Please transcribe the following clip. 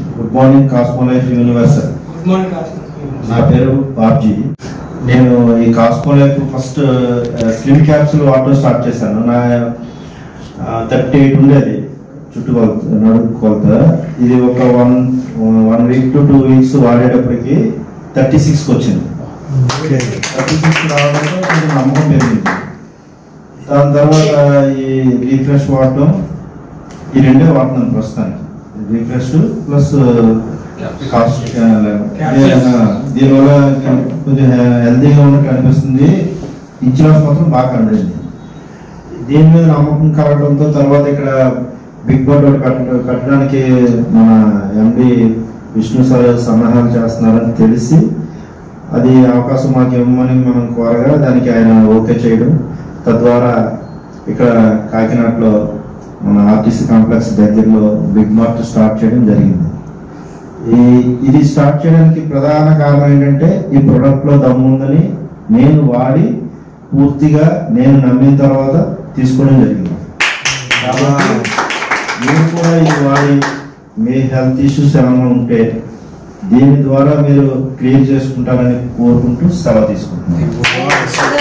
good morning Cosmo Life Universal good morning నా పేరు బాబ్జీ నేను ఈ Cosmo Life first slim capsule water start చేశాను నా థర్టీ ఎయిట్ ఉండేది చుట్టుకొలత నడుపు కొలత ఇది ఒక one one week to two weeks వాడేటప్పటికి థర్టీ సిక్స్కి వచ్చింది థర్టీ సిక్స్ రావడంతో కొంచెం నమ్మకం పెరిగింది దాని తర్వాత ఈ రీఫ్రెష్ వాడటం ఈ రెండే వాడుతున్నాను ప్రస్తుతానికి రీఫ్రెష్ ప్లస్ కాస్ట్ దీనివల్ల కొంచెం హెల్తీగా ఉన్నట్టు అనిపిస్తుంది ఇన్సూరెన్స్ మాత్రం బాగా కనబడింది దీని మీద నమ్మకం కలగడంతో తర్వాత ఇక్కడ బిగ్ బోర్డ్ ఒకటి కట్ట కట్టడానికి మన ఎండి విష్ణు సార్ సన్నాహాలు చేస్తున్నారని తెలిసి అది అవకాశం మాకు ఇవ్వమని మనం కోరగా దానికి ఆయన ఓకే చేయడం తద్వారా ఇక్కడ కాకినాడలో మన ఆర్టీసీ కాంప్లెక్స్ దగ్గరలో బిగ్ మార్ట్ స్టార్ట్ చేయడం జరిగింది ఈ ఇది స్టార్ట్ చేయడానికి ప్రధాన కారణం ఏంటంటే ఈ ప్రొడక్ట్ లో దమ్ము ఉందని నేను వాడి పూర్తిగా నేను నమ్మిన తర్వాత తీసుకోవడం జరిగింది కాబట్టి మీరు కూడా ఇది వాడి మీ హెల్త్ ఇష్యూస్ ఏమైనా ఉంటే దీని ద్వారా మీరు క్లియర్ చేసుకుంటారని కోరుకుంటూ సెలవు తీసుకుంటున్నాను